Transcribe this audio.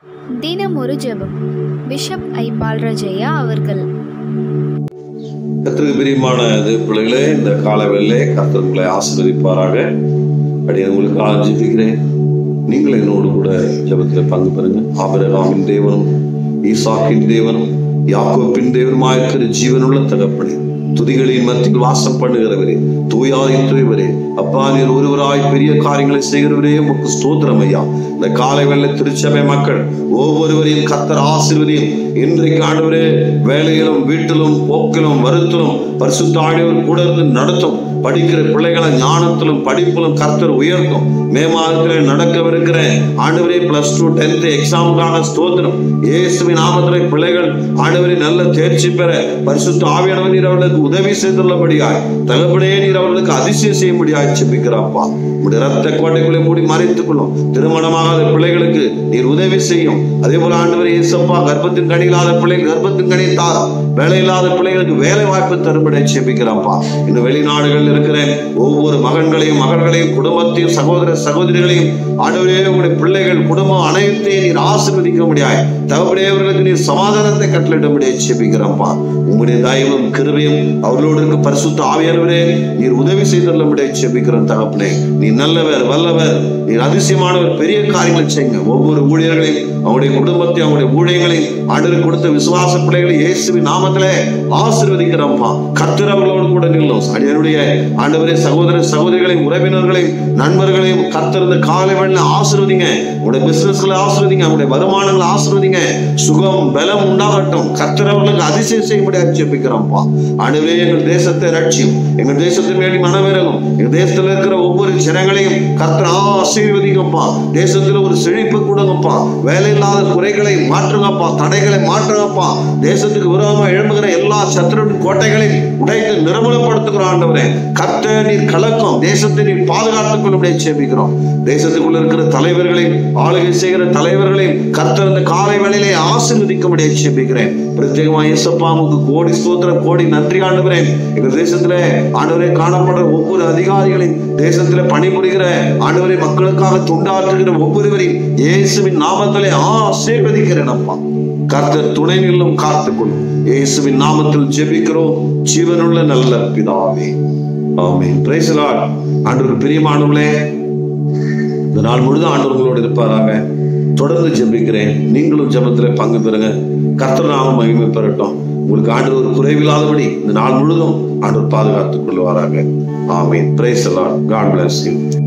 தினம் ஒரு ஜெபம் பிஷப் ஐ பால்ராஜையா அவர்கள் கத்திற்கு பிரியமான இது பிள்ளைகளே இந்த காலவெளியிலே கர்த்தர் உங்களை ஆசீர்வதிப்பாராக அப்படியே உங்களுக்கு ஆஜிக்கிறேன் நீங்கள் என்னோடு கூட ஜெபத்தில் பங்கு பெறுங்க ஆபரகாமின் தேவனும் ஈசாக்கின் தேவனும் யாக்கோப்பின் தேவனுமாய் இருக்கிற ஜீவனுள்ள தகப்பனே துதிகளின் மத்தியில் வாசம் பண்ணுகிறவரே தூயாய் தூயவரே அப்பா நீர் ஒருவராய் பெரிய காரியங்களை செய்கிறவரே உமக்கு ஸ்தோத்திரம் ஐயா இந்த காலை வெள்ள திருச்சபை மக்கள் ஒவ்வொருவரையும் கத்தர் ஆசீர்வதியும் இன்றைக்கு ஆண்டவரே வேலையிலும் வீட்டிலும் போக்கிலும் வருத்திலும் பரிசுத்த ஆண்டவர் கூட இருந்து நடத்தும் படிக்கிற பிள்ளைகளை ஞானத்திலும் படிப்பிலும் கர்த்தர் உயர்த்தும் மே மாதத்தில் நடக்கவிருக்கிற ஆண்டவரே பிளஸ் டூ டென்த் எக்ஸாமுக்கான ஸ்தோத்திரம் இயேசுவின் நாமத்திலே பிள்ளைகள் ஆண்டவரே நல்ல தேர்ச்சி பெற பரிசுத்த ஆவியானவர் நீர் அவர்களுக்கு உதவி செய்துள்ளபடியாய் தகப்பனே நீர் அவர்களுக்கு அதிசயம் செய்யும்படியாய் செபிக்கிறாப்பா உடைய ரத்த கோட்டைகளை மூடி மறைத்துக் கொள்ளும் திருமணமாகாத பிள்ளைகளுக்கு நீர் உதவி செய்யும் அதே போல ஆண்டவர் இயேசப்பா கர்ப்பத்தின் கனி இல்லாத பிள்ளைகள் கர்ப்பத்தின் கனி தாரா வேலை இல்லாத பிள்ளைகளுக்கு வேலை வாய்ப்பு தரும்படி செபிக்கிறாப்பா இந்த வெளிநாடுகளில் இருக்கிற ஒவ்வொரு மகன்களையும் மகள்களையும் குடும்பத்தையும் சகோதர சகோதரிகளையும் ஆண்டவரே உங்களுடைய பிள்ளைகள் குடும்பம் அனைத்தையும் நீர் ஆசீர்வதிக்க முடியாது தகப்பனே அவர்களுக்கு நீர் சமாதானத்தை கட்டளிட முடியாது செபிக்கிறப்பா உங்களுடைய தயவும் கிருபையும் அவர்களோடு இருக்க பரிசுத்த ஆவியானவரே நீர் உதவி செய்துள்ள முடியாது செபிக்கிறோம் தகப்பனே நீ நல்லவர் வல்லவர் நீர் அதிசயமானவர் பெரிய காரியங்களை செய்யுங்க ஒவ்வொரு ஊழியர்களையும் அவங்களுடைய குடும்பத்தை அவங்களுடைய ஊழியங்களையும் ஆண்டவர் கொடுத்த விசுவாச பிள்ளைகளை இயேசுவின் நாமத்திலே ஆசீர்வதிக்கிறோம்ப்பா கர்த்தர் அவர்களோடு கூட நில்லும் அடியனுடைய ஆண்டவரே சகோதர சகோதரிகளையும் உறவினர்களையும் நண்பர்களையும் கர்த்தர் இந்த காலை வேளையில ஆசீர்வதிங்க உங்களுடைய பிசினஸ்களை ஆசீர்வதிங்க அவங்களுடைய வருமானங்களை ஆசீர்வதிங்க சுகம் பலம் உண்டாகட்டும் கர்த்தர் அவர்களுக்கு அதிசயம் செய்ய முடியாது ஜெபிக்கிறோம்ப்பா ஆண்டவரே எங்கள் தேசத்தை ரட்சியும் எங்கள் தேசத்தின் மேலே மனவிரகும் எங்கள் தேசத்துல இருக்கிற ஒவ்வொரு ஜனங்களையும் கர்த்தர் ஆசீர்வதிங்கப்பா தேசத்துல ஒரு செழிப்பு கொடுங்கப்பா வேலை இல்லாத குறைகளை மாற்றுங்கப்பா தடைகளை மாற்றுங்கப்பா தேசத்துக்கு விரோதமா எழும்புகிற எல்லா சத்துருவின் கோட்டைகளையும் உடைத்து நிர்மூலப்படுத்துகிற ஆண்டவரே கர்த்தர் நீர் கலக்கம் தேசத்தை நீர் பாதுகாத்துக் கொள்ளும்படியே சேமிக்கிறோம் தேசத்துக்குள்ள இருக்கிற தலைவர்களையும் ஆளுகை செய்கிற தலைவர்களையும் கர்த்தர் இந்த காலை வேளையிலே ஆசீர்வதிக்கும்படியே சேமிக்கிறேன் பிரத்யேகமா இயேசப்பாமுக்கு கோடி ஸ்தோத்திரம் கோடி நன்றி ஆண்டுகிறேன் எங்க தேசத்துல ஆண்டவரே காணப்படுற ஒவ்வொரு அதிகாரிகளையும் தேசத்துல பணிபுரிகிற ஆண்டவரை மக்களுக்காக தொண்டாற்றுகிற ஒவ்வொருவரையும் இயேசுவின் நாமத்திலே ஆசீர்வதிக்கிறேன் அப்பா கர்த்தர் துணை நில்லும் காத்துக்கொள்ளும் இயேசுவின் நாமத்தில் ஜெபிக்கிறோம் ஜீவனுள்ள நல்ல பிதாவே ஆமென் பிரைஸ் லார்ட் ஆண்டவர் பிரியமானவர்களே இந்த நாள் முழுதும் ஆண்டவர் உங்களோடு இருப்பாராக தொடர்ந்து ஜெபிக்கிறேன் நீங்களும் ஜெபத்துல பங்கு பெறுங்க கர்த்தர் நாமம் மகிமை பெறட்டும் உங்களுக்கு ஆண்டவர் ஒரு குறைவில்லாதபடி இந்த நாள் முழுதும் ஆண்டவர் பாதுகாத்துக் கொள்வாராக ஆமென் praise lord God bless you